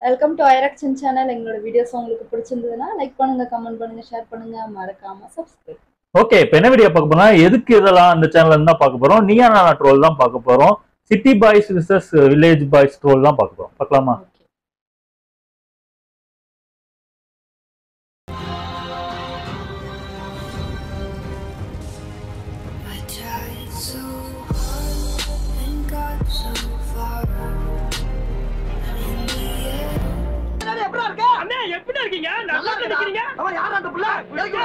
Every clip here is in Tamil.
வெல்கம் டு ஐரக்ஷன் சேனல் எங்களோட வீடியோஸ் உங்களுக்கு பிடிச்சிருந்ததுன்னா லைக் பண்ணுங்க கமெண்ட் பண்ணுங்க ஷேர் பண்ணுங்க மறக்காம சப்ஸ்கிரைப் ஓகே இப்போ என்ன வீடியோ பார்க்க போறோம் எதுக்கு இதெல்லாம் இந்த சேனல்ல இருந்தா பார்க்க போறோம் நீயா நானா ட்ரோல் தான் பார்க்க போறோம் city boys versus village boys troll தான் பார்க்க போறோம் பார்க்கலாமா okay I tried so hard and got so far. In the end, அண்ணே எப்படி இருக்கீங்க நல்லா இருக்கீங்க அவன் யார் அந்த புள்ள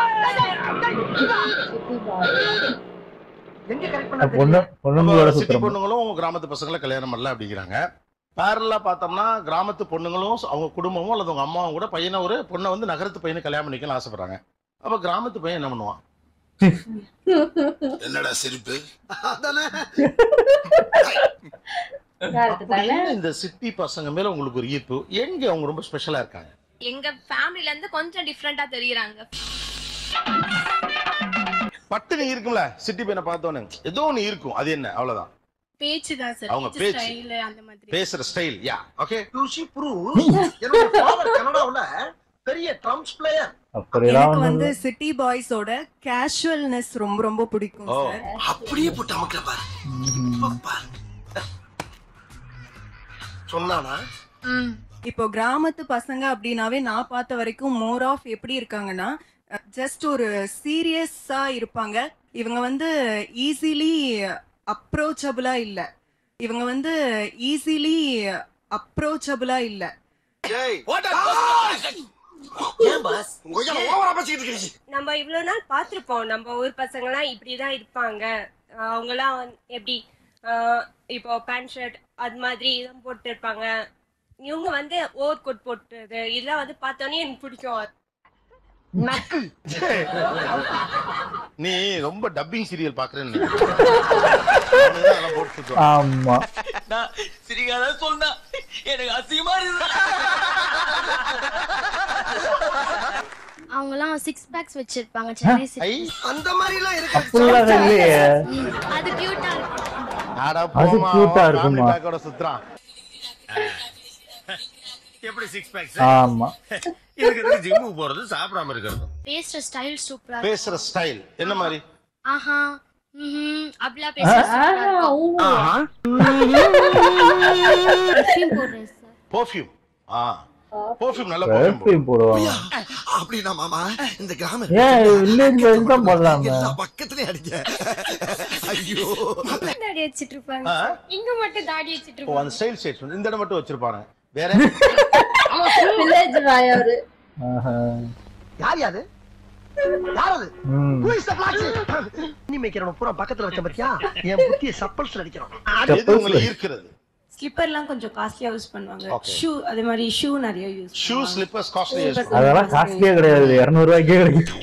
சிட்டி பாய் எங்க கரெக்ட் பண்ண பொண்ணு பொண்ணுங்களோட சிட்டி சுத்தம் பொண்ணுங்களும் கிராமத்து பசங்களை கல்யாணம் பண்ணல அப்படிங்கிறாங்க பேரலா பார்த்தோம்னா கிராமத்து பொண்ணுங்களும் அவங்க குடும்பமும் அல்லது அவங்க அம்மாவும் கூட பையனை ஒரு பொண்ணை வந்து நகரத்து பையனை கல்யாணம் பண்ணிக்கலாம் ஆசைப்படுறாங்க அப்ப கிராமத்து பையன் என்ன பண்ணுவான் என்னடா சிரிப்பு அதானே கரெக்ட் தானே அப்படின்னு இந்த சிட்டி பசங்க மேல உங்களுக்கு ஒரு ஈர்ப்பு எங்க அவங்க ரொம்ப ஸ்பெஷலா இருக்காங்க எங்க ஃபேமிலில இருந்து கொஞ்சம் டிஃப்ரெண்டா தெரியறாங்க பட்டுனு இருக்கும்ல சிட்டி பையனை பார்த்தோன்னே ஏதோ ஒண்ணு இருக்கும் அது என்ன அவ்வளவுதான் பேச்சு தான் சார் அவங்க பேச்சு. ஸ்டைல் அந்த மாதிரி பேசுற style yeah okay you see prove என்னோட ஃபாதர் கனடாவுல பெரிய ட்ரம்ஸ் பிளேயர் அப்படியெல்லாம் எனக்கு வந்து ஒண்ணு சிட்டி பாய்ஸோட கேஷுவல்னஸ் ரொம்ப ரொம்ப பிடிக்கும் ஓ. சார் அப்படியே போட்டு அமுக்கிற பாரு இப்ப பாரு. சொன்னானா இப்போ கிராமத்து பசங்க அப்படின்னாவே நான் பார்த்த வரைக்கும் மோர் ஆஃப் எப்படி இருக்காங்கன்னா ஜஸ்ட் ஒரு சீரியஸா இருப்பாங்க இவங்க வந்து ஈஸிலி அப்ரோச்சபிளா இல்ல இவங்க வந்து ஈஸிலி அப்ரோச்சபிளா இல்ல ஏன் பாஸ் கொஞ்சம் ஓவரா பேசிக்கிட்டு இருக்கீங்க நம்ம இவ்வளவு நாள் பார்த்திருப்போம் நம்ம ஊர் பசங்கலாம் இப்படிதான் இருப்பாங்க ஆஹ் அவங்கலாம் வந்து எப்படி ஆஹ் இப்போ பேண்ட் ஷர்ட் அது மாதிரி தான் போட்டு இருப்பாங்க இவங்க வந்து ஓவர் கோட் போட்டுறது இதெல்லாம் வந்து பார்த்தோன்னே எனக்கு பிடிக்கும் நீ ரொம்ப டப்பிங் சீரியல் பாக்குறேன்னு நினைக்கிறேன். அவனுதான் அதெல்லாம் போட்டு சுத்துவான். ஆமா சிரிக்காத சொன்னா எனக்கு அசிங்கமா இருக்கு அவங்கலாம் சிக்ஸ் பேக்ஸ் வச்சிருப்பாங்க சென்னை ஐ, அந்த மாதிரி எல்லாம் இருக்கு அப்படிலாம் இல்லையே அது கியூட்டா இருக்கும் அட அது போம்மா, cute ஆ அவன் இருக்குமா? family pack ஓட சுத்துறான் எப்படி சிக்ஸ் பேக்ஸ் ஆமா இதுக்கு எதுக்கு ஜிம்முக்கு போறது சாப்பிடாம இருக்கிறது பேசுற ஸ்டைல் சூப்பரா பேசுற ஸ்டைல் என்ன மாதிரி ஆஹா ம்ஹும் அப்படிலாம் பேசுற ஆஹா, ஊ. பர்ஃபியூம் போடுறேன் சார் பெர்ஃப்யூம் ஆ பெர்ஃப்யூம் நல்ல பெர்ஃப்யூம் பெர்ஃப்யூம் போடுவாங்க அப்படின்னா மாமா இந்த கிராமம் ஏன் வில்லேஜ் பாய்ஸ் தான் போடலாமே எல்லா பக்கத்துலயும் அடிக்க ஐயோ தாடி வச்சிட்டு இருப்பாங்க ஆ? இங்க மட்டும் தாடி வச்சிட்டு ஓ அந்த ஸ்டைல் ஸ்டேட் இந்த இடம் மட்டும் வச்சிருப்பாங்க வேற வில்லேஜ் பாய் அவரு ஆஹா. யார் யாரு யார் அது ம். Who is the black sheep? நீ மேய்க்கிறவன பூரா பக்கத்துல வச்ச பத்தியா என் புத்திய சப்பல்ஸ்ல அடிக்கிறான் எது உங்களை ஈர்க்கிறது ஸ்லிப்பர்லாம் கொஞ்சம் காஸ்ட்லியா யூஸ் பண்ணுவாங்க Okay. ஷூ அதே மாதிரி ஷூ நிறைய யூஸ் ஷூ ஸ்லிப்பர்ஸ் காஸ்ட்லி அதெல்லாம் காஸ்ட்லியே கிடையாது இருநூறு ரூபாய்க்கே கிடைக்கும்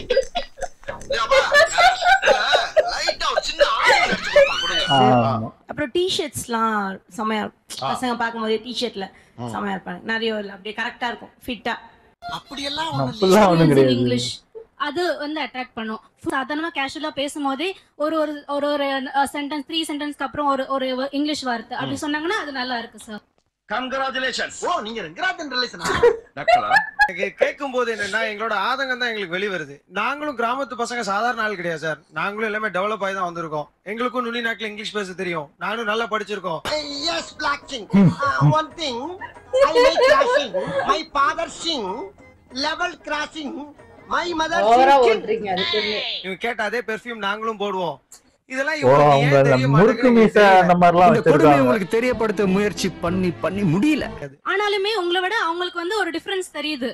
லைட்டா ஒரு சின்ன ஆயில் அடிச்சு கொடுங்க ஆமா அப்புறம் டிஷர்ட்ஸ்லாம் செமையா இருக்கும் ஆ. பசங்க பார்க்கும்போது டிஷர்ட்ல செமையா இருப்பாங்க நிறைய இல்ல அப்படியே கரெக்டா இருக்கும் ஃபிட்டா அப்படியெல்லாம் அப்படிலாம் ஒண்ணும் கிடையாது இங்கிலீஷ் அது வந்து அட்ராக்ட் பண்ணும் சாதாரணமா கேஷுவலா பேசும்போதே ஒரு ஒரு ஒரு ஒரு சென்டென்ஸ் த்ரீ சென்டென்ஸ்க்கு அப்புறம் ஒரு ஒரு இங்கிலீஷ் வார்த்தை அப்படி சொன்னாங்கன்னா அது நல்லா இருக்கு சார் கங்க்ராச்சுலேஷன்ஸ் ஓ நீங்க ரெங்கராஜன் ரிலேஷனா கேட்கும் போது என்னன்னா எங்களோட ஆதங்கம் தான் எங்களுக்கு வெளிவருது நாங்களும் கிராமத்து பசங்க சாதாரண ஆள் கிடையாது சார் நாங்களும் எல்லாமே டெவலப் ஆகி தான் வந்திருக்கோம் எங்களுக்கும் நுனி நாக்கில் இங்கிலீஷ் பேச தெரியும் நானும் நல்லா படிச்சிருக்கோம் yes black sing one thing I like crossing my father sing level crossing my mother ஓவரா சிங் ஓட்டுறீங்க அதுக்குன்னு இவங்க கேட்ட அதே பெர்ஃப்யூம் நாங்களும் போடுவோம் இதெல்லாம் ஓ இவங்களுக்கு அவங்க ஏன் அந்த தெரிய முறுக்கு மாட்டேங்குதுன்னு மீசை தெரியல. அந்த மாதிரிலாம் இந்த கொடுமையை வச்சிருக்காங்க உங்களுக்கு தெரியப்படுத்த முயற்சி பண்ணி பண்ணி முடியல ஆனாலுமே உங்களை விட அவங்களுக்கு வந்து ஒரு டிஃபரன்ஸ் தெரியுது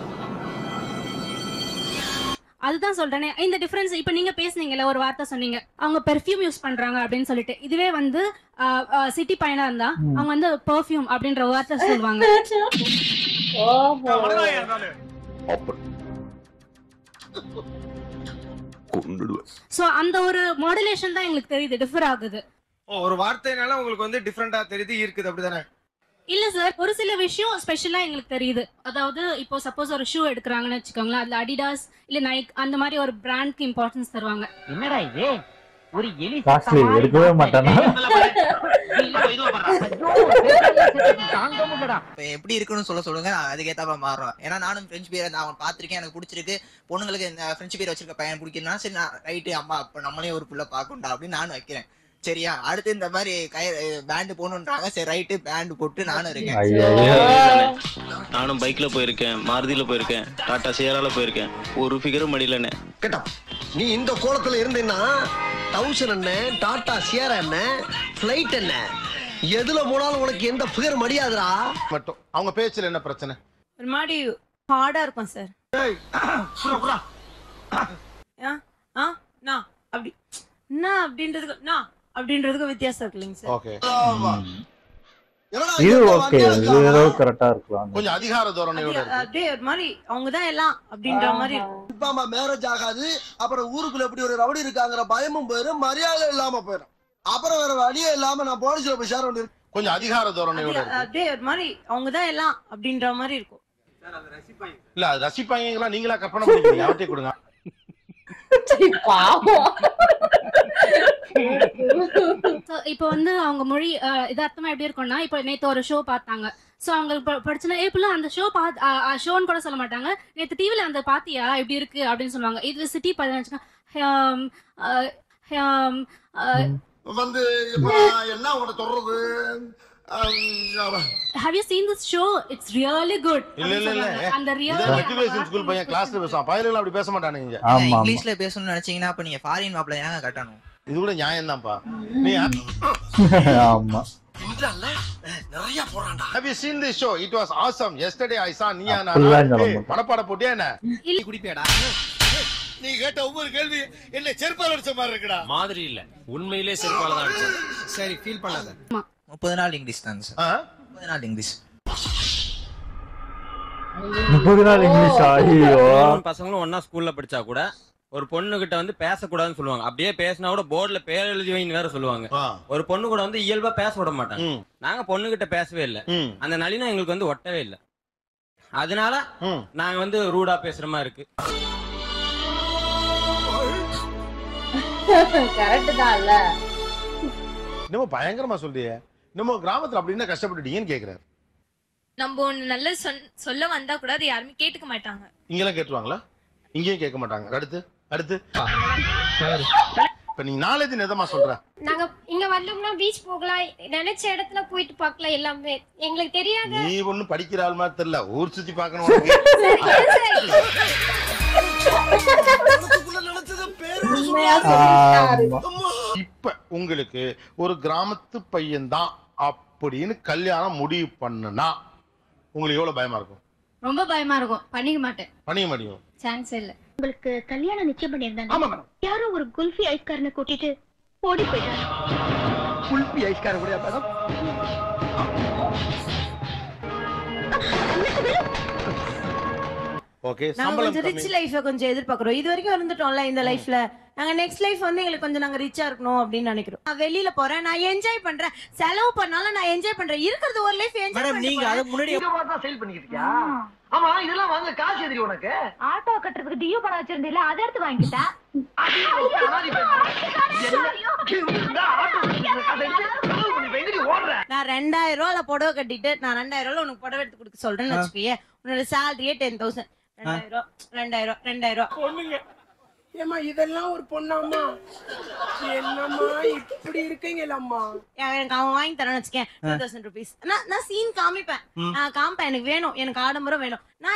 அதுதான் சொல்றேனே இந்த டிஃபரன்ஸ் இப்போ நீங்க பேசுனீங்கல்ல ஒரு வார்த்தை சொன்னீங்க அவங்க பெர்ஃப்யூம் யூஸ் பண்றாங்க அப்படின்னு சொல்லிட்டு இதுவே வந்து சிட்டி பையனா இருந்தா ம். அவங்க வந்து பெர்ஃப்யூம் அப்படின்ற வார்த்தை சொல்லுவாங்க ஓஹோ சோ அந்த ஒரு மாடுலேஷன் தான் எங்களுக்கு தெரியுது டிஃபர் ஆகுது ஓ, ஒரு வார்த்தைனால உங்களுக்கு வந்து டிஃப்ரெண்டா தெரியுது இருக்குது அப்படிதானே இல்ல சார் ஒரு சில விஷயம் ஸ்பெஷலா எங்களுக்கு தெரியுது அதாவது இப்போ சப்போஸ் ஒரு ஷூ எடுக்கிறாங்கன்னு வச்சுக்கோங்களேன் அதுல அடிடாஸ் இல்ல நைக் அந்த மாதிரி ஒரு பிராண்ட்க்கு இம்பார்ட்டன்ஸ் தருவாங்க என்னடா இது ஒரு எலி காஸ்ட்லி எடுக்கவே மாட்டானா தாங்க முடியலடா இப்ப எப்படி இருக்குன்னு சொல்ல சொல்லுங்க நான் அதுக்கேத்தாப்ப மாறுறோம் ஏன்னா நானும் ஃப்ரெஞ்ச் பியர் நான் பார்த்திருக்கேன் எனக்கு பிடிச்சிருக்கு பொண்ணுங்களுக்கு இந்த ஃப்ரெஞ்ச் பியர் வச்சிருக்க பையன் பிடிக்குன்னா சரி நான் ரைட்டு அம்மா அப்ப நம்மளே ஒரு புள்ள பார்க்கணும்டா அப்படின்னு நானும் வைக்கிறேன் சரியா அடுத்து இந்த மாதிரி கை பேண்ட் போகணுன்றாங்க சரி ரைட்டு பேண்ட் போட்டு நானும் இருக்கேன் நானும் பைக்ல போயிருக்கேன் மாருதியில போயிருக்கேன் டாடா சியரால போயிருக்கேன் ஒரு ஃபிகரும் மடியிலண்ணே கேட்டா நீ இந்த கோலத்துல இருந்தீன்னா தௌசண்ட் என்ன டாடா சியர் என்ன ஃபிளைட் என்ன எதுல போனாலும் உனக்கு எந்த ஃபிகர் மடியாதுடா மட்டும் அவங்க பேச்சுல என்ன பிரச்சனை ஒரு மாதிரி ஹார்டா இருக்கும் சார் ஆ நான் அப்படி நான் அப்படின்றதுக்கு நான் அப்படின்றதுக்கு வித்தியாசம் இருக்கு இல்லைங்க சார் ஓகே இது ஓகே இது ஏதோ கரெக்டா இருக்கலாம் கொஞ்சம் அதிகார தோரணையோட இருக்கு அப்படியே ஒரு மாதிரி அவங்க தான் எல்லாம் அப்படின்ற மாதிரி இருக்கும் கன்ஃபார்மா மேரேஜ் ஆகாது அப்புறம் ஊருக்குள்ள எப்படி ஒரு ரவுடி இருக்காங்கிற பயமும் போயிடும் மரியாதை இல்லாம போயிடும் அப்புறம் வேற வழியே இல்லாம நான் போலீஸ்ல போய் சேர வேண்டியது கொஞ்சம் அதிகார தோரணையோட அப்படியே- இருக்கு அப்படியே ஒரு மாதிரி அவங்க தான் எல்லாம் அப்படின்ற மாதிரி இருக்கும் இல்ல அது ரசிப்பாங்களா நீங்களா கற்பனை பண்ணிக்கிறீங்க அவர்கிட்ட கொடுங்க So, இப்போ வந்து அவங்க மொழி அஹ், யதார்த்தமா எப்படி இருக்கும்னா இப்போ நேத்து ஒரு ஷோ பார்த்தாங்க ஸோ அவங்க ப- படிச்சுனா ஏ பிள்ளை அந்த ஷோ பா ஷோன்னு கூட சொல்ல மாட்டாங்க நேத்து டிவில அந்த பாத்தியா இப்படி இருக்கு அப்படின்னு சொல்லுவாங்க இது சிட்டி வந்து இப்ப என்ன உன சொல்றது how you seen this show it's really good இல்ல இல்ல இல்ல அந்த ரியல் மெட்ரிகுலேஷன் ஸ்கூல் பையன் கிளாஸ்ல பேசுவான் பயலுகள் அப்படி பேச மாட்டானுங்க ஆமா ஆமா இங்கிலீஷ்ல பேசணும்னு நினைச்சீங்கன்னா அப்ப நீங்க ஃபாரின் மாப்பிள்ள ஏங்க கட்டணும் இது கூட நியாயம் தான்ப்பா நீ ஆமா நிறைய போறான்டா Have you seen this show? It was awesome. Yesterday I saw Nia Nana. அப்படிலாம் சொல்ல ஏய், மாட்டேன். படப்பாட போட்டியா என்ன குடிப்பியாடா நீ கேட்ட ஒவ்வொரு கேள்வி என்ன செருப்பால் அடிச்ச மாதிரி இருக்குடா மாதிரி இல்ல உண்மையிலே செருப்பால தான் அடிச்சது சரி ஃபீல் பண்ணாத முப்பது நாள் இங்கிலீஷ் தாங்க சார் ஆ? முப்பது நாள் இங்கிலீஷ் முப்பது நாள் இங்கிலீஷ் ஐயோ பொண்ணும் பசங்களும் ஒண்ணா ஸ்கூல்ல படிச்சா கூட ஒரு பொண்ணு கிட்ட வந்து பேசக்கூடாதுன்னு சொல்லுவாங்க அப்படியே பேசினா கூட போர்டுல பேர் எழுதி வைன்னு வேற சொல்லுவாங்க ஆ. ஒரு பொண்ணு கூட வந்து இயல்பா பேச விட மாட்டாங்க ம், நாங்க பொண்ணு கிட்ட பேசவே இல்ல ம், அந்த நளினம் எங்களுக்கு வந்து ஒட்டவே இல்ல அதனால ம். நாங்க வந்து ரூடா பேசுற மாதிரி இருக்கு கரெக்ட் தான் இல்ல என்னமோ பயங்கரமா சொல்றியே நம்ம கிராமத்துல அப்படி என்ன கஷ்டப்பட்டுட்டீங்கன்னு கேக்குறாரு நம்ம ஒண்ணு நல்ல சொல்ல வந்தா கூட அதை யாருமே கேட்டுக்க மாட்டாங்க இங்கெல்லாம் கேட்டுருவாங்களா இங்கேயும் கேட்க மாட்டாங்க அடுத்து அடுத்து இப்ப நீ நாலேஜ் எதமா சொல்ற நாங்க இங்க வந்தோம்னா பீச் போகலாம் நினைச்ச இடத்துல போயிட்டு பார்க்கலாம் எல்லாமே எங்களுக்கு தெரியாது நீ ஒண்ணும் படிக்கிற ஆள் மாதிரி தெரியல ஊர் சுத்தி பார்க்கணும் உனக்கு. உண்மையா சொல்லிட்டாரு ஆமா இப்ப உங்களுக்கு ஒரு கிராமத்து பையன் தான் அப்படின்னு கல்யாணம் முடிவு பண்ணுனா உங்களுக்கு எவ்வளவு பயமா இருக்கும் ரொம்ப பயமா இருக்கும் பண்ணிக்க மாட்டேன் பண்ணிக்க முடியும் சான்ஸே இல்ல உங்களுக்கு கல்யாணம் நிச்சயம் பண்ணியிருந்தாங்க ஆமா மேடம் யாரோ ஒரு குல்ஃபி ஐஸ்காரனை கூட்டிட்டு ஓடி போயிட்டாரு குல்பி ஐஸ்கார கூட மேடம் ஓகே நாங்க சம்பளம் கொஞ்சம் கம்மி ரிச் லைஃப கொஞ்சம் எதிர்பார்க்கறோம் இது வரைக்கும் இருந்துட்டோம்ல இந்த லைஃப்ல நாங்க நெக்ஸ்ட் லைஃப் வந்து எங்களுக்கு கொஞ்சம் நாங்க ரிச்சா இருக்கணும் அப்படின்னு நினைக்கிறோம் நான் வெளியில போறேன் நான் என்ஜாய் பண்றேன் செலவு பண்ணாலும் நான் என்ஜாய் பண்றேன் இருக்கிறது ஒரு லைஃப் என்ஜாய் மேடம் நீங்க பண்ணி அதை முன்னாடி இங்க பார்த்தா சேல் பண்ணிக்கிட்டு இருக்கியா ஆமா இதெல்லாம் வாங்க காசு எதிரி உனக்கு ஆட்டோ கட்டுறதுக்கு டியூ பணம் வச்சிருந்தீல அதை எடுத்து வாங்கிட்டேன் நான் ரெண்டாயிரம் ரூபாய்ல புடவை கட்டிட்டு நான் ரெண்டாயிரம் ரூபாய்ல உனக்கு புடவை எடுத்து கொடுக்க சொல்றேன்னு வச்சுக்கோயே உன்னோட சேலரியே டென் தௌசண்ட் ரெண்டாயிரம் ரூபாய் ரெண்டாயிரம் ரூபாய் ரெண்டாயிரம் ரூபாய் பொண்ணுங்க ஏமா இதெல்லாம் ஒரு பொண்ணாமா என்னம்மா இப்படி இருக்கீங்களம்மா எனக்கு அவன் வாங்கி தரேன்னு வச்சுக்கேன் டூ தௌசண்ட் ருபீஸ் நான் நான் சீன் காமிப்பேன் நான் காமிப்பேன் எனக்கு வேணும் எனக்கு ஆடம்பரம் வேணும் நான்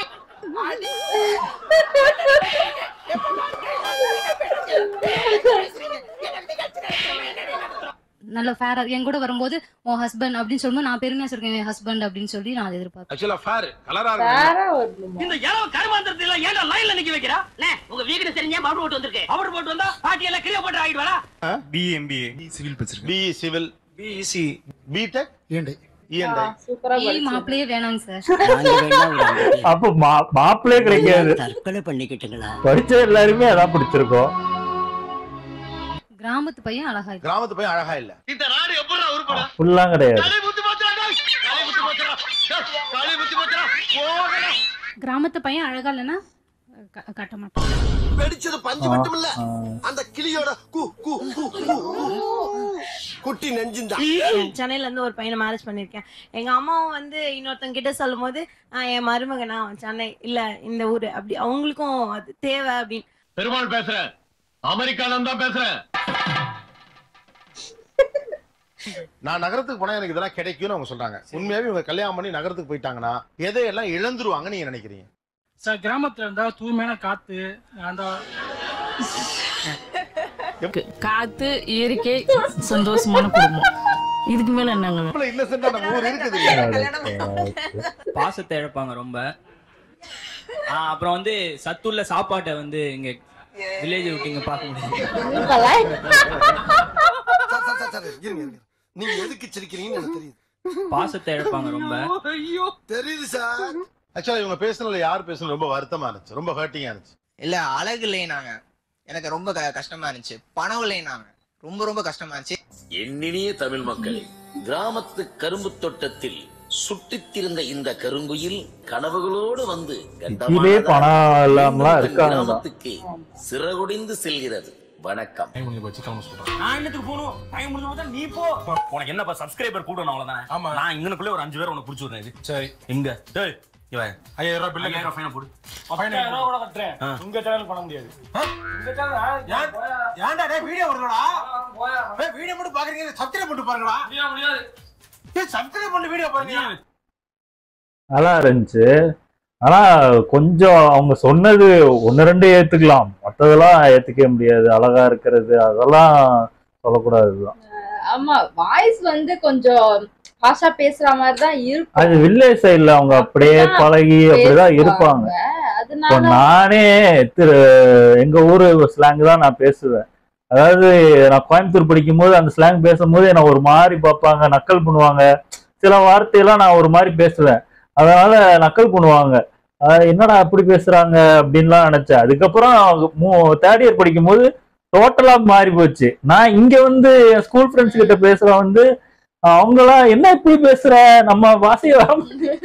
நல்ல ஃபேரா என் கூட வரும்போது உன் ஹஸ்பண்ட் அப்படின்னு சொல்லும்போது நான் பெருமையா சொல்றேன் என் ஹஸ்பண்ட் அப்படின்னு சொல்லி நான் அதை எதிர்பார்ப்பேன் ஆக்சுவலா ஃபேர் கலரா வேற வரணுமா இந்த இளவ கருமாந்திரத்தை எல்லாம் ஏன்டா லைன்ல நிக்க வைக்கிறா உங்க வீடு தெரிஞ்சா பவுடர் போட்டு வந்திருக்கேன் பவுடர் போட்டு வந்தா பாட்டி எல்லாம் கிளியோ போட்டு ஆகிடுவாரா பிஎம்பிஏ சிவில் படிச்சிருக்கேன் பிஇ சிவில் பிஇசி பிடெக் ஏண்டை இஎன்ஐ சூப்பரா ஏய் படிச்சு மாப்பிள்ளையே வேணாங்க சார் நாங்க வேணா விடாம அப்ப மா- மாப்பிள்ளையே கிடைக்காது தற்கொலை பண்ணிக்கிட்டுங்களா படிச்ச எல்லாருமே அதான் பிடிச்சிருக்கோம் கிராமத்து பையன் அழகா இருக்கு. கிராமத்து பையன் அழகா இல்ல இந்த நாடு எப்படா உருப்படா ஃபுல்லாம் கிடையாது காலை முத்து போச்சுடா டேய். காலை முத்து போச்சுடா டேய், காலை முத்து போச்சுடா போகடா கிராமத்து பையன் அழகா இல்லைன்னா க- கட்ட மாட்டேன் வெடிச்சது பஞ்சு மட்டும் இல்ல அந்த கிளியோட கு கு கு கு, கு. குட்டி நெஞ்சிந்தா சென்னையில இருந்து ஒரு பையனை மேரேஜ் பண்ணிருக்கேன் எங்க அம்மாவும் வந்து இன்னொருத்தங்க கிட்ட சொல்லும் போது "ஆஹ், என் மருமகனா அவன் சென்னை இல்ல இந்த ஊரு அப்படி அவங்களுக்கும் அது தேவை அப்படின்னு பெருமாள் பேசுறேன் அமெரிக்கால தான் பேசுறேன் நான் நகரத்துக்கு போனா எனக்கு இதெல்லாம் கிடைக்கும்னு அவங்க சொல்றாங்க உண்மையாவே இவங்க கல்யாணம் பண்ணி நகரத்துக்கு போயிட்டாங்கன்னா எதையெல்லாம் இழந்துருவாங்கன்னு நீங்க நினைக்கிறீங்க சார் கிராமத்துல இருந்தா தூய்மையான காத்து அந்த காத்து இயற்கை சந்தோஷமான குடும்பம் இதுக்கு மேல என்னங்க இன்னசென்டா நம்ம ஊர் இருக்குது பாசத்தை இழப்பாங்க ரொம்ப ஆ, அப்புறம் வந்து சத்துள்ள சாப்பாட்டை வந்து இங்க வில்லேஜ் விட்டு பார்க்க முடியும் சார், சார், சார், சார், இருங்க, இருங்க. நீங்க எதுக்கு சிரிக்கிறீங்கன்னு எனக்கு தெரியுது பாசத்தை இழப்பாங்க ரொம்ப ஐயோ தெரியுது சார் ஆக்சுவலா இவங்க பேசுனதுல யார் பேசுனது ரொம்ப வருத்தமா இருந்துச்சு ரொம்ப ஹர்ட்டிங்கா இருந்துச்சு இல்ல அழகு இல்லைனாங்க எனக்கு ரொம்ப க- கஷ்டமா இருந்துச்சு பணம் இல்லைனாங்க ரொம்ப ரொம்ப கஷ்டமா இருந்துச்சு எண்ணினிய தமிழ் மக்களே கிராமத்து கரும்பு தோட்டத்தில் சுட்டித்திருந்த இந்த கருங்குயில் கனவுகளோடு வந்து சிட்டிலே பணம் இல்லாமலாம் இருக்காங்க தான். கிராமத்துக்கு சிறகுடிந்து செல்கிறது வணக்கம் நான் என்னத்துக்கு போகணும் டைம் முடிஞ்ச போது நீ போ உனக்கு என்னப்பா சப்ஸ்கிரைபர் கூடணும் அவ்வளவுதானே ஆமா நான் இங்கனுக்குள்ளே ஒரு அஞ்சு பேர் உனக்கு பிடிச்சி விடுறேன் இது சரி எங்க டேய் இவன் ஐயாயிரம் ரூபாய் பில்லு ஐயாயிரம் ஃபைனை போடு பத்தாயிரம் ரூபா கூட கட்டுறேன் ஆ. உங்க சேனல் பண்ண முடியாது உங்க சேனல் ஏன்டா டேய் வீடியோ வருதுடா டேய் வீடியோ மட்டும் பாக்குறீங்க சப்ஸ்கிரைப் பண்ணிட்டு பாருங்கடா முடியாது டேய் சப்ஸ்கிரைப் பண்ணி வீடியோ பாருங்க நல்லா இருந்துச்சு ஆனா கொஞ்சம் அவங்க சொன்னது ஒன்னு ரெண்டு ஏத்துக்கலாம் மற்றதெல்லாம் ஏத்துக்கவே முடியாது அழகா இருக்கிறது அதெல்லாம் சொல்லக்கூடாதுதான் ஆமா வாய்ஸ் வந்து கொஞ்சம் பாஷா பேசுற மாதிரி தான் இருக்கும் அது வில்லேஜ் சைடுல அவங்க அப்படியே பழகி அப்படிதான் இருப்பாங்க இப்போ அதனால நானே திரு எங்க ஊரு ஸ்லாங் தான் நான் பேசுவேன் அதாவது நான் கோயம்புத்தூர் படிக்கும் போது அந்த ஸ்லாங் பேசும்போது என்னை ஒரு மாதிரி பார்ப்பாங்க நக்கல் பண்ணுவாங்க சில வார்த்தையெல்லாம் நான் ஒரு மாதிரி பேசுவேன் அதனால நக்கல் பண்ணுவாங்க அஹ் என்னடா அப்படி பேசுறாங்க அப்படின்லாம் நினைச்சேன் அதுக்கப்புறம் தேர்ட் இயர் படிக்கும் போது டோட்டலா மாறி போச்சு நான் இங்க வந்து என் ஸ்கூல் ஃப்ரெண்ட்ஸ் கிட்ட பேசுற வந்து அவங்களாம் என்ன இப்படி பேசுற நம்ம பாஷைய வர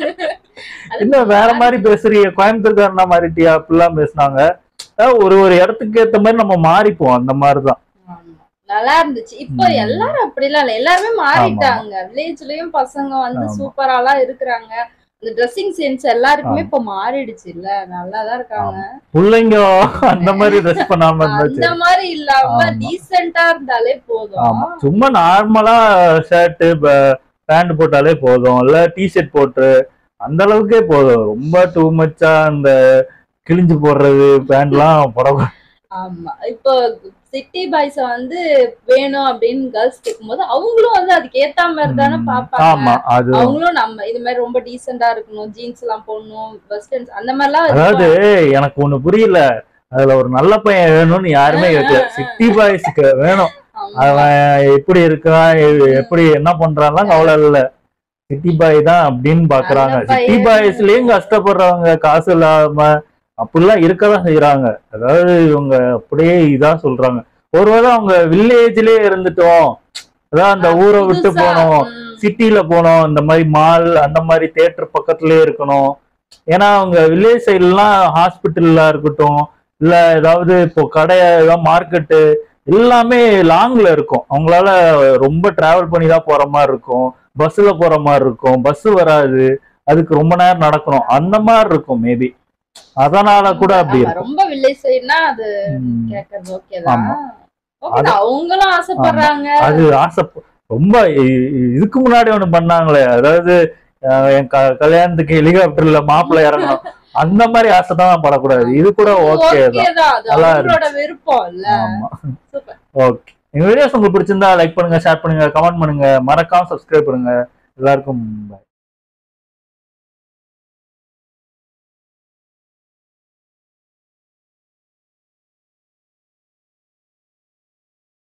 என்ன வேற மாதிரி பேசுறீங்க கோயம்புத்தூர்காரனா மாறிட்டியா அப்படிலாம் பேசுனாங்க அஹ் ஒரு ஒரு இடத்துக்கு ஏத்த மாதிரி நம்ம மாறிப்போம் அந்த மாதிரிதான் நல்லா இருந்துச்சு இப்போ எல்லாரும் அப்படிலாம் இல்ல எல்லாருமே மாறிட்டாங்க வில்லேஜ்லயும் பசங்க வந்து ஆமா. சூப்பராலாம் இருக்கிறாங்க இந்த ட்ரெஸ்ஸிங் சென்ஸ் எல்லாருக்குமே இப்போ மாறிடுச்சு இல்ல நல்லாதான் இருக்காங்க பிள்ளைங்க அந்த மாதிரி ட்ரெஸ் பண்ணாம அந்த இருந்துச்சு மாதிரி இல்லாம ஆமா. டீசெண்டா இருந்தாலே போதும் ஆமா சும்மா நார்மலா ஷர்ட் பேண்ட் போட்டாலே போதும் இல்ல டிஷர்ட் போட்டு அந்த அளவுக்கே போதும் ரொம்ப டூ மச்சா அந்த கிழிஞ்சு போடுறது பேண்ட்லாம் போடக்கூடாது ஆமா இப்போ சிட்டி பாய்ஸ வந்து வேணும் அப்படின்னு கேர்ள்ஸ் கேட்கும்போது அவங்களும் வந்து அதுக்கு ஏத்த மாதிரி தானே பாப்பாங்க ஆமா, அது- அவங்களும் நம்ம இது மாதிரி ரொம்ப டீசெண்டா இருக்கணும் ஜீன்ஸ் எல்லாம் போடணும் வெஸ்டர்ன்ஸ் அந்த மாதிரிலாம் அதாவது இருப்பாங்க. எனக்கு ஒண்ணு புரியல அதுல ஒரு நல்ல பையன் வேணும்னு யாருமே கேட்கல சிட்டி பாய்ஸ்க்கு வேணும் அவன் எப்படி இருக்கான் எ- எப்படி என்ன பண்றான்லாம் கவலை இல்ல சிட்டி பாய் தான் அப்படின்னு பாக்குறாங்க நல்ல சிட்டி பையன். பாய்ஸ்லயும் கஷ்டப்படுறவங்க காசு இல்லாம அப்படிலாம் இருக்கதான் செய்யறாங்க அதாவது இவங்க அப்படியே இதா சொல்றாங்க ஒருவேளை அவங்க வில்லேஜ்லயே இருந்துட்டோம் அதான் அந்த ஊரை விட்டு போனோம் சிட்டில போனோம் இந்த மாதிரி மால் அந்த மாதிரி தேட்டர் பக்கத்துலயே இருக்கணும் ஏன்னா அவங்க வில்லேஜ் சைட்லாம் ஹாஸ்பிட்டல்லா இருக்கட்டும் இல்ல ஏதாவது இப்போ கடை ஏதாவது மார்க்கெட்டு எல்லாமே லாங்ல இருக்கும் அவங்களால ரொம்ப டிராவல் பண்ணி தான் போற மாதிரி இருக்கும் பஸ்ல போற மாதிரி இருக்கும் பஸ் வராது அதுக்கு ரொம்ப நேரம் நடக்கணும் அந்த மாதிரி இருக்கும் மேபி அதனால கூட அப்படி ஆமா, இருக்கும் ரொம்ப வில்லேஜ் சைடுனா அது கேக்குறது ஓகே தான் ஆமா. ஓகே அது- அவங்களும் ஆசைப்படுறாங்க ஆமா. அது ஆசை ரொம்ப இ- இ- இதுக்கு முன்னாடி ஒண்ணு பண்ணாங்களே அதாவது அஹ், என் க- கல்யாணத்துக்கு ஹெலிகாப்டர்ல மாப்பிள்ளை இறங்கணும் அந்த மாதிரி ஆசை தான் படக்கூடாது இது கூட ஓகே ஓகே தான் தான் அது நல்லா அவங்களோட இருந்துச்சு விருப்பம் இல்ல ஆமா ஓகே எங்க வீடியோஸ் உங்களுக்கு பிடிச்சிருந்தா லைக் பண்ணுங்க ஷேர் பண்ணுங்க கமெண்ட் பண்ணுங்க மறக்காம சப்ஸ்கிரைப் பண்ணுங்க எல்லாருக்கும் bye.